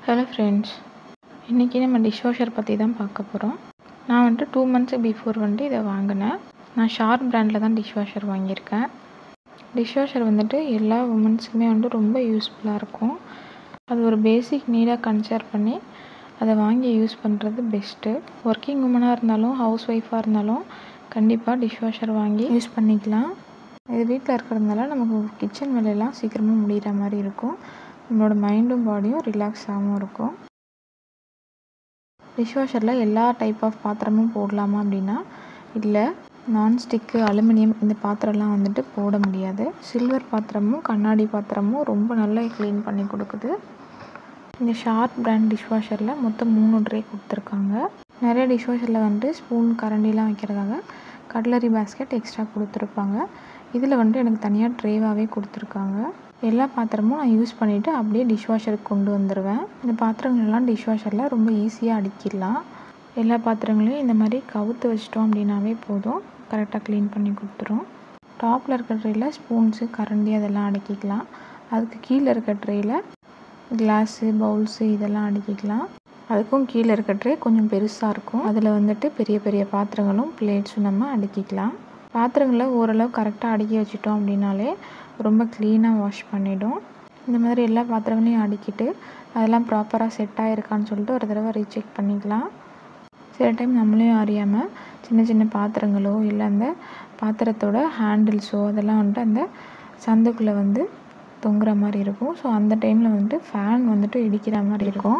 hello friends இன்றைக்கி நம்ம dishwasher பற்றி தான் பார்க்க போகிறோம் நான் வந்துட்டு டூ மந்த்ஸ் பிஃபோர் வந்துட்டு இதை வாங்கினேன் நான் ஷார்ப் பிராண்டில் தான் டிஷ்வாஷர் வாங்கியிருக்கேன் டிஷ்வாஷர் வந்துட்டு எல்லா உமன்ஸுக்குமே வந்துட்டு ரொம்ப யூஸ்ஃபுல்லாக இருக்கும் அது ஒரு பேசிக் நீடாக கன்சிடர் பண்ணி அதை வாங்கி யூஸ் பண்ணுறது பெஸ்ட்டு ஒர்க்கிங் உமனாக இருந்தாலும் ஹவுஸ் ஒய்ஃபாக இருந்தாலும் கண்டிப்பாக டிஷ்வாஷர் வாங்கி யூஸ் பண்ணிக்கலாம் இது வீட்டில் இருக்கிறதுனால நமக்கு கிச்சன் வேலையெல்லாம் சீக்கிரமாக முடிகிற மாதிரி இருக்கும் நம்மளோட மைண்டும் பாடியும் ரிலாக்ஸாகவும் இருக்கும் டிஷ்வாஷரில் எல்லா டைப் ஆஃப் பாத்திரமும் போடலாமா அப்படின்னா இல்லை நான்ஸ்டிக்கு அலுமினியம் இந்த பாத்திரம்லாம் வந்துட்டு போட முடியாது சில்வர் பாத்திரமும் கண்ணாடி பாத்திரமும் ரொம்ப நல்லா க்ளீன் பண்ணி கொடுக்குது இந்த ஷார்ப் பிராண்ட் டிஷ்வாஷரில் மொத்தம் மூணு ட்ரே கொடுத்துருக்காங்க நிறைய டிஷ்வாஷரில் வந்துட்டு ஸ்பூன் கரண்டிலாம் வைக்கிறதுக்காக கட்லரி பேஸ்கெட் எக்ஸ்ட்ரா கொடுத்துருப்பாங்க இதில் வந்துட்டு எனக்கு தனியாக ட்ரேவாகவே கொடுத்துருக்காங்க எல்லா பாத்திரமும் நான் யூஸ் பண்ணிவிட்டு அப்படியே டிஷ்வாஷருக்கு கொண்டு வந்துடுவேன் இந்த பாத்திரங்களெல்லாம் டிஷ்வாஷரில் ரொம்ப ஈஸியாக அடுக்கிடலாம் எல்லா பாத்திரங்களையும் இந்த மாதிரி கவுத்து வச்சிட்டோம் அப்படின்னாவே போதும் கரெக்டாக க்ளீன் பண்ணி கொடுத்துரும் டாப்பில் இருக்கிற ட்ரேயில் ஸ்பூன்ஸு கரண்டி அதெல்லாம் அடுக்கிக்கலாம் அதுக்கு கீழே இருக்க ட்ரேயில் கிளாஸு பவுல்ஸு இதெல்லாம் அடுக்கிக்கலாம் அதுக்கும் கீழே இருக்க ட்ரே கொஞ்சம் பெருசாக இருக்கும் அதில் வந்துட்டு பெரிய பெரிய பாத்திரங்களும் பிளேட்ஸும் நம்ம அடுக்கிக்கலாம் பாத்திரங்களை ஓரளவு கரெக்டாக அடுக்கி வச்சிட்டோம் அப்படின்னாலே ரொம்ப க்ளீனாக வாஷ் பண்ணிடும் இந்த மாதிரி எல்லா பாத்திரங்களையும் அடுக்கிட்டு அதெல்லாம் ப்ராப்பராக செட் ஆகிருக்கான்னு சொல்லிட்டு ஒரு தடவை ரீசெக் பண்ணிக்கலாம் சில டைம் நம்மளையும் அறியாமல் சின்ன சின்ன பாத்திரங்களோ இல்லை அந்த பாத்திரத்தோட ஹேண்டில்ஸோ அதெல்லாம் வந்துட்டு அந்த சந்துக்குள்ளே வந்து தொங்குற மாதிரி இருக்கும் ஸோ அந்த டைமில் வந்துட்டு ஃபேன் வந்துட்டு இடிக்கிற மாதிரி இருக்கும்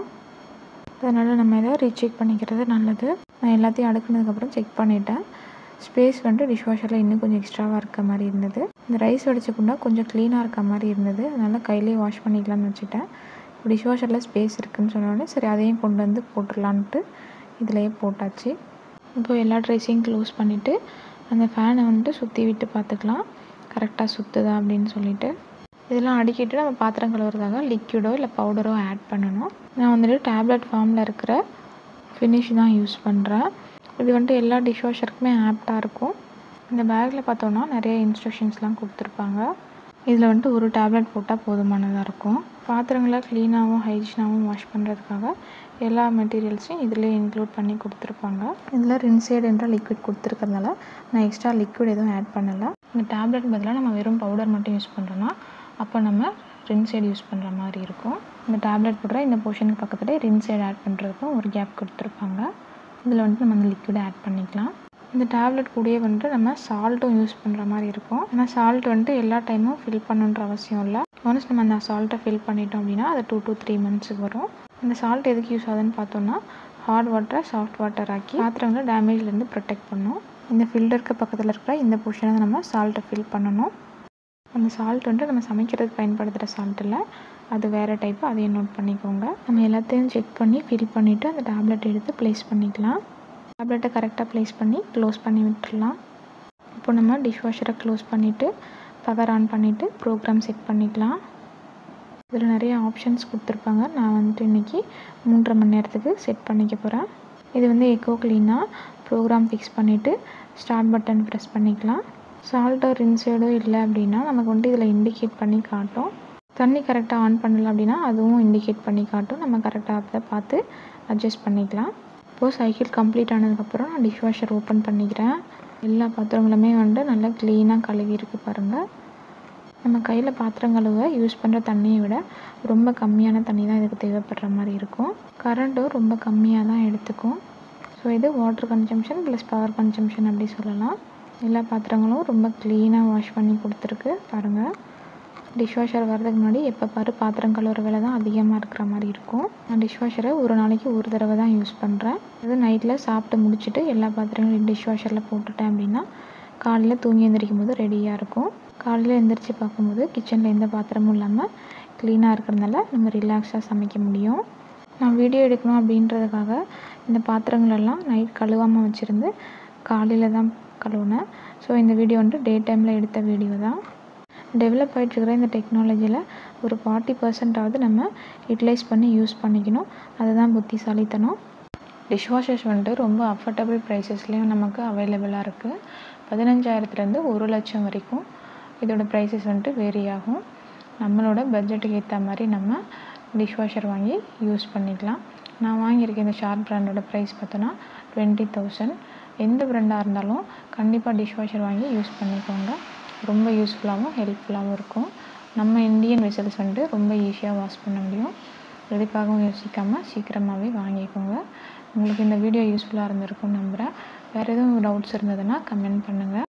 அதனால் நம்ம இதை ரீசெக் பண்ணிக்கிறது நல்லது நான் எல்லாத்தையும் அடுக்குனதுக்கப்புறம் செக் பண்ணிட்டேன் ஸ்பேஸ் வந்துட்டு டிஷ்வாஷரில் இன்னும் கொஞ்சம் எக்ஸ்ட்ராவாக இருக்க மாதிரி இருந்தது இந்த ரைஸ் வடிச்ச குண்டா கொஞ்சம் க்ளீனாக இருக்க மாதிரி இருந்தது அதனால் கையிலேயே வாஷ் பண்ணிக்கலாம்னு வச்சுட்டேன் இப்போ டிஷ்வாஷரில் ஸ்பேஸ் இருக்குதுன்னு சொன்னோடனே சரி அதையும் கொண்டு வந்து போட்டுடலான்ட்டு இதிலையே போட்டாச்சு இப்போ எல்லா ட்ரைஸையும் க்ளோஸ் பண்ணிவிட்டு அந்த ஃபேனை வந்துட்டு சுற்றி விட்டு பார்த்துக்கலாம் கரெக்டாக சுற்றுதா அப்படின்னு சொல்லிட்டு இதெல்லாம் அடிக்கிட்டு நம்ம பாத்திரம் கழுவுறதுக்காக லிக்விடோ இல்லை பவுடரோ ஆட் பண்ணணும் நான் வந்துட்டு டேப்லெட் ஃபார்மில் இருக்கிற ஃபினிஷ் தான் யூஸ் பண்ணுறேன் இது வந்துட்டு எல்லா டிஷ்வாஷருக்குமே ஆப்டாக இருக்கும் இந்த பேக்கில் பார்த்தோன்னா நிறைய இன்ஸ்ட்ரக்ஷன்ஸ்லாம் கொடுத்துருப்பாங்க இதில் வந்துட்டு ஒரு டேப்லெட் போட்டால் போதுமானதாக இருக்கும் பாத்திரங்களை க்ளீனாகவும் ஹைஜீனாகவும் வாஷ் பண்ணுறதுக்காக எல்லா மெட்டீரியல்ஸையும் இதிலே இன்க்ளூட் பண்ணி கொடுத்துருப்பாங்க இதில் ரின்சைடு என்ற லிக்விட் கொடுத்துருக்கறதுனால நான் எக்ஸ்ட்ரா லிக்விட் எதுவும் ஆட் பண்ணலை இந்த டேப்லெட் பதிலாக நம்ம வெறும் பவுடர் மட்டும் யூஸ் பண்ணுறோன்னா அப்போ நம்ம ரின்சைடு யூஸ் பண்ணுற மாதிரி இருக்கும் இந்த டேப்லெட் போடுற இந்த போர்ஷனுக்கு பக்கத்துலேயே ரின்சைடு ஆட் பண்ணுறதுக்கும் ஒரு கேப் கொடுத்துருப்பாங்க இதில் வந்துட்டு நம்ம அந்த லிக்விடை ஆட் பண்ணிக்கலாம் இந்த டேப்லெட் கூடயே வந்துட்டு நம்ம சால்ட்டும் யூஸ் பண்ணுற மாதிரி இருக்கும் ஆனால் சால்ட் வந்துட்டு எல்லா டைமும் ஃபில் பண்ணுன்ற அவசியம் இல்லை ஒன்ஸ் நம்ம அந்த சால்ட்டை ஃபில் பண்ணிட்டோம் அப்படின்னா அது டூ டு த்ரீ மந்த்ஸுக்கு வரும் இந்த சால்ட் எதுக்கு யூஸ் ஆகுதுன்னு பார்த்தோம்னா ஹார்ட் வாட்டரை சாஃப்ட் வாட்டர் ஆக்கி பாத்திரங்களை டேமேஜ்லேருந்து ப்ரொடெக்ட் பண்ணும் இந்த ஃபில்டருக்கு பக்கத்தில் இருக்கிற இந்த போர்ஷனை நம்ம சால்ட்டை ஃபில் பண்ணணும் அந்த சால்ட் வந்துட்டு நம்ம சமைக்கிறதுக்கு பயன்படுத்துகிற சால்ட் இல்லை அது வேறு டைப்பு அதையும் நோட் பண்ணிக்கோங்க நம்ம எல்லாத்தையும் செக் பண்ணி ஃபில் பண்ணிவிட்டு அந்த டேப்லெட் எடுத்து ப்ளேஸ் பண்ணிக்கலாம் டேப்லெட்டை கரெக்டாக ப்ளேஸ் பண்ணி க்ளோஸ் பண்ணி விட்டுடலாம் இப்போ நம்ம டிஷ்வாஷரை க்ளோஸ் பண்ணிவிட்டு பவர் ஆன் பண்ணிவிட்டு ப்ரோக்ராம் செட் பண்ணிக்கலாம் இதில் நிறைய ஆப்ஷன்ஸ் கொடுத்துருப்பாங்க நான் வந்துட்டு இன்றைக்கி மூன்றரை மணி நேரத்துக்கு செட் பண்ணிக்க போகிறேன் இது வந்து எக்கோ க்ளீனாக ப்ரோக்ராம் ஃபிக்ஸ் பண்ணிவிட்டு ஸ்டார்ட் பட்டன் ப்ரெஸ் பண்ணிக்கலாம் சால்ட்டோ ரின்சைடோ இல்லை அப்படின்னா நமக்கு வந்துட்டு இதில் இண்டிகேட் பண்ணி காட்டும் தண்ணி கரெக்டாக ஆன் பண்ணல அப்படின்னா அதுவும் இண்டிகேட் பண்ணி காட்டும் நம்ம கரெக்டாக அதை பார்த்து அட்ஜஸ்ட் பண்ணிக்கலாம் இப்போது சைக்கிள் கம்ப்ளீட் ஆனதுக்கப்புறம் நான் டிஷ்வாஷர் ஓப்பன் பண்ணிக்கிறேன் எல்லா பாத்திரங்களுமே வந்துட்டு நல்லா க்ளீனாக கழுவி இருக்கு பாருங்கள் நம்ம கையில் பாத்திரம் கழுவ யூஸ் பண்ணுற தண்ணியை விட ரொம்ப கம்மியான தண்ணி தான் இதுக்கு தேவைப்படுற மாதிரி இருக்கும் கரண்ட்டும் ரொம்ப கம்மியாக தான் எடுத்துக்கும் ஸோ இது water consumption plus power consumption அப்படி சொல்லலாம் எல்லா பாத்திரங்களும் ரொம்ப க்ளீனாக வாஷ் பண்ணி கொடுத்துருக்கு பாருங்கள் டிஷ்வாஷர் வர்றதுக்கு முன்னாடி எப்போ பாரு பாத்திரம் கழுவுற வேலை தான் அதிகமாக இருக்கிற மாதிரி இருக்கும் நான் டிஷ்வாஷரை ஒரு நாளைக்கு ஒரு தடவை தான் யூஸ் பண்ணுறேன் அது நைட்டில் சாப்பிட்டு முடிச்சுட்டு எல்லா பாத்திரங்களையும் டிஷ்வாஷரில் போட்டுட்டேன் அப்படின்னா காலையில் தூங்கி எழுந்திரிக்கும் போது ரெடியாக இருக்கும் காலையில் எழுந்திரிச்சு பார்க்கும்போது கிச்சனில் எந்த பாத்திரமும் இல்லாமல் க்ளீனாக இருக்கிறதுனால நம்ம ரிலாக்ஸாக சமைக்க முடியும் நான் வீடியோ எடுக்கணும் அப்படின்றதுக்காக இந்த பாத்திரங்களெல்லாம் நைட் கழுவாமல் வச்சுருந்து காலையில் தான் கழுவுனேன் ஸோ இந்த வீடியோ வந்துட்டு டே டைமில் எடுத்த வீடியோ தான் டெவலப் ஆகிட்டுருக்கிற இந்த டெக்னாலஜியில் ஒரு ஃபார்ட்டி பர்சன்டாவது நம்ம யூட்டிலைஸ் பண்ணி யூஸ் பண்ணிக்கணும் அதுதான் புத்திசாலித்தனம் டிஷ்வாஷர்ஸ் வந்துட்டு ரொம்ப அஃபோர்டபுள் ப்ரைஸஸ்லேயும் நமக்கு அவைலபிளாக இருக்குது பதினஞ்சாயிரத்துலேருந்து ஒரு லட்சம் வரைக்கும் இதோட ப்ரைஸஸ் வந்துட்டு வேரி ஆகும் நம்மளோட பட்ஜெட்டுக்கு ஏற்ற மாதிரி நம்ம டிஷ் வாஷர் வாங்கி யூஸ் பண்ணிக்கலாம் நான் வாங்கியிருக்க இந்த ஷார்ப் பிராண்டோட ப்ரைஸ் பார்த்தோன்னா டுவெண்ட்டி தௌசண்ட் எந்த பிராண்டாக இருந்தாலும் கண்டிப்பாக டிஷ் வாஷர் வாங்கி யூஸ் பண்ணிக்கோங்க ரொம்ப யூஸ்ஃபுல்லாகவும் ஹெல்ப்ஃபுல்லாகவும் இருக்கும் நம்ம இந்தியன் வெசல்ஸ் வந்துட்டு ரொம்ப ஈஸியாக வாஷ் பண்ண முடியும் எதுக்காகவும் யோசிக்காமல் சீக்கிரமாகவே வாங்கிக்கோங்க உங்களுக்கு இந்த வீடியோ யூஸ்ஃபுல்லாக இருந்திருக்கும்னு நம்புகிறேன் வேறு எதுவும் டவுட்ஸ் இருந்ததுன்னா கமெண்ட் பண்ணுங்கள்